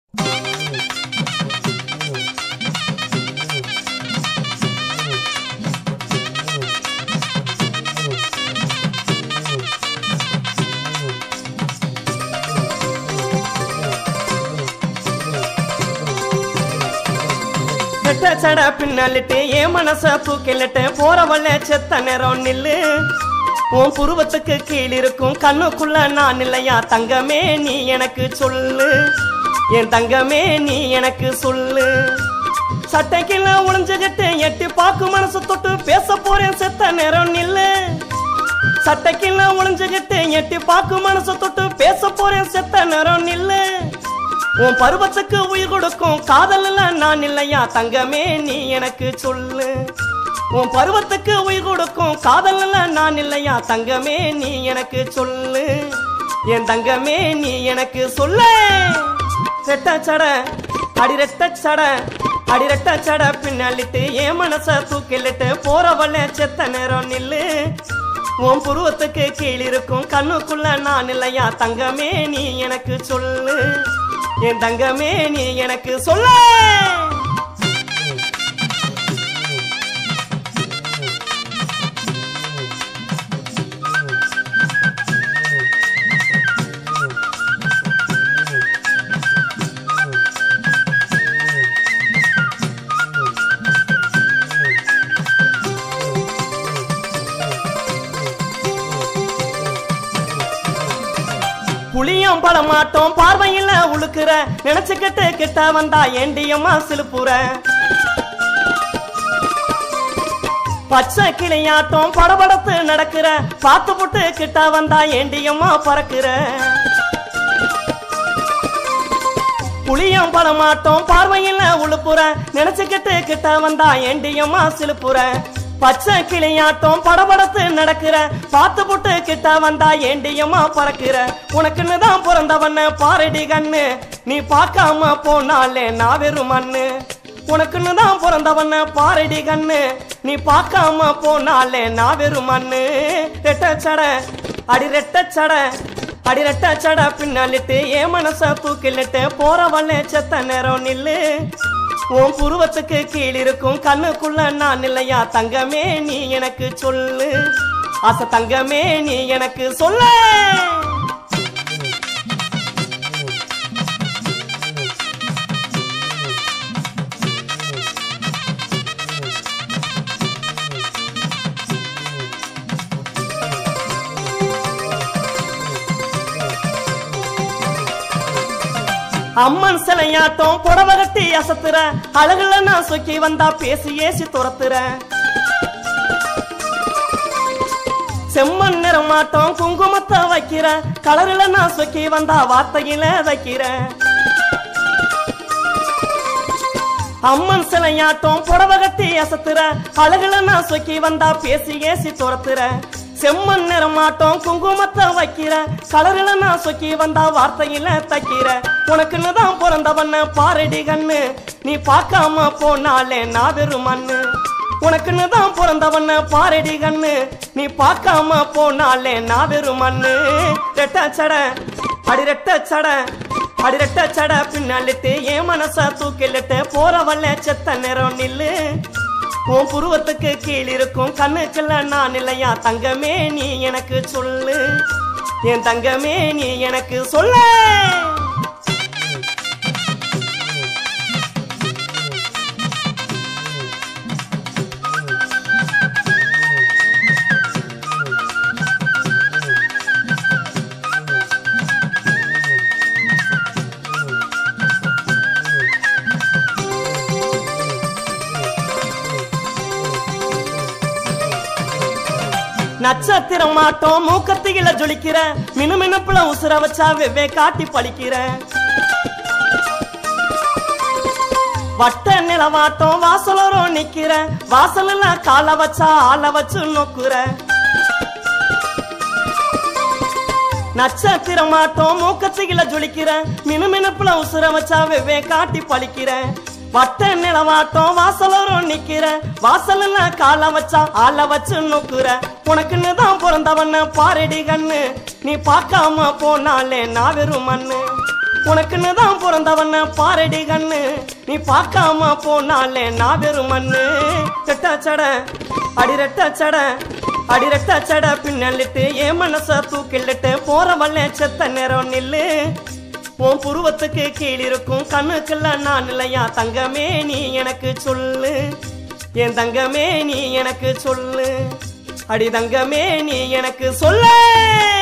கெட்ட சட பின்னலிட்டு என் மனச தூக்கிலிட்டு போறவள்ள செத்த நேரம் நில்லு உன் புருவத்துக்கு கீழ் இருக்கும் கண்ணுக்குள்ள நான் இல்லையா தங்கமே நீ எனக்கு சொல்லு என் தங்கமே நீ எனக்கு சொல்லு சட்டைக்குள்ள ஒளிஞ்சுகிட்டு எட்டி பாக்கு மனசு தொட்டு பேச போறேன் செத்த நேரம் நில்லு சட்டைக்குள்ள ஒளிஞ்சுகிட்டு எட்டி பாக்கு மனசு தொட்டு பேச போறேன் செத்த நேரம் நில்லு உன் பருவத்துக்கு உயிர் கொடுக்கும் காதல்ல நான் இல்லையா தங்கமே நீ எனக்கு சொல்லு உன் பருவத்துக்கு உயிர் கொடுக்கும் காதல்ல நான் இல்லையா தங்கமே நீ எனக்கு சொல்லு என் தங்கமே நீ எனக்கு சொல்லு ரெட்ட சட அடி ரெட்ட சட அடி ரெட்ட சட பின்னலிட்டு என் மனச தூக்கிலிட்டு போறவள செத்த நேரம் நில்லு உன் புருவத்துக்கு கீழ் இருக்கும் கண்ணுக்குள்ள நான் இல்லையா தங்கமே நீ எனக்கு சொல்லு என் தங்கமே நீ எனக்கு சொல்ல புளியம் பழமாட்டோம் பார்வையில உழுக்குற நினைச்சுக்கிட்டு கிட்ட வந்தா ஏண்டியம்மா சிலுப்புற பச்சை கிளியாட்டம் படபடத்து நடக்கிற பார்த்து புட்டு கிட்ட வந்தா ஏண்டியம்மா பறக்குற புளியம் பழமாட்டோம் பார்வையில உழுப்புற நினைச்சுக்கிட்டு கிட்ட வந்தா ஏண்டியம்மா சிலுப்புற பச்சை கிளியாட்டம் படபடத்து நடக்கிற பார்த்து புட்டு கிட்ட வந்தா ஏண்டியம்மா பறக்கிற உனக்குன்னு தான் பிறந்தவன பாரடி கண்ணு நீ பார்க்காம போனாலே நான் வெறும் மண்ணு உனக்குன்னு தான் பிறந்தவன பாரடி கண்ணு நீ பார்க்காம போனாலே நான் வெறும் மண்ணு ரெட்ட சட அடி ரெட்ட சட அடி ரெட்ட சட பின்னாலிட்டு என் மனச தூக்கிலிட்டு போறவள்ள செத்த நேரம் நில்லு உன் புருவத்துக்கு கீழ் இருக்கும் கண்ணுக்குள்ள நான் இல்லையா தங்கமே நீ எனக்கு சொல்லு ஆசை தங்கமே நீ எனக்கு சொல்லு அம்மன் சிலையாட்டம் புடவ கட்டி அசத்துற அழகுல நான் சொக்கி வந்தா பேசி ஏசி துரத்துற செம்மண் நிறமாட்டம் குங்குமத்தை வைக்கிற கலருல நான் சொக்கி வந்தா வார்த்தையில வைக்கிற அம்மன் சிலையாட்டம் புடவ கட்டி அசத்துற அழகுல நான் சொக்கி வந்தா பேசி ஏசி துரத்துற செம்மண் நிறமாட்டம் குங்குமத்தை வைக்கிற கலரில நான் சொக்கி வந்தா வார்த்தையில தைக்கிற உனக்குன்னு தான் பிறந்தவன பாரடி கண்ணு நீ பார்க்காம போனாலே நான் வெறும் மண்ணு உனக்குன்னு தான் பிறந்தவன பாரடி கண்ணு நீ பார்க்காம போனாலே நான் வெறும் மண்ணு ரெட்ட சட அடி ரெட்ட சட அடி ரெட்ட சட பின்னாலிட்டு என் மனச தூக்கிலிட்டு போறவல்ல செத்த நேரம் நில்லு உன் புருவத்துக்கு கீழ் இருக்கும் கண்ணுக்குள்ள நான் இல்லையா தங்கமே நீ எனக்கு சொல்லு என் தங்கமே நீ எனக்கு சொல்ல நட்சத்திரம் மாட்டோம் மூக்கத்தில ஜொலிக்கிற மினுமினுப்புல உசுர வச்சா வெவ்வே காட்டி பழிக்கிற வட்ட நிலவாட்டம் வாசலரும் நிக்கிற வாசல்ல கால வச்சா ஆள வச்சு நோக்குற நட்சத்திரம் மாட்டோம் மூக்கத்தில ஜொலிக்கிற மினுமினுப்புல உசுர வச்சா வெவ்வே காட்டி பழிக்கிற வட்ட நிலவாட்டம் வாசலரும் நிக்கிற வாசல்ல கால வச்சா ஆள வச்சு நோக்குற உனக்குன்னு தான் பிறந்தவன பாரடி கண்ணு நீ பார்க்காம போனாலே நான் வெறும் மண்ணு உனக்குன்னு தான் பிறந்தவன பாரடி கண்ணு நீ பார்க்காம போனாலே நான் வெறும் மண்ணு ரெட்டா சட அடி ரெட்டா சட அடி ரெட்டா சட பின்னலிட்டு என் மனச தூக்கிலிட்டு போற வல்ல செத்த நேரம் நில்லு உன் புருவத்துக்கு கீழ் இருக்கும் கண்ணுக்குள்ள நான் இல்லையா தங்கமே நீ எனக்கு சொல்லு என் தங்கமே நீ எனக்கு சொல்லு அடி தங்கமே நீ எனக்கு சொல்லு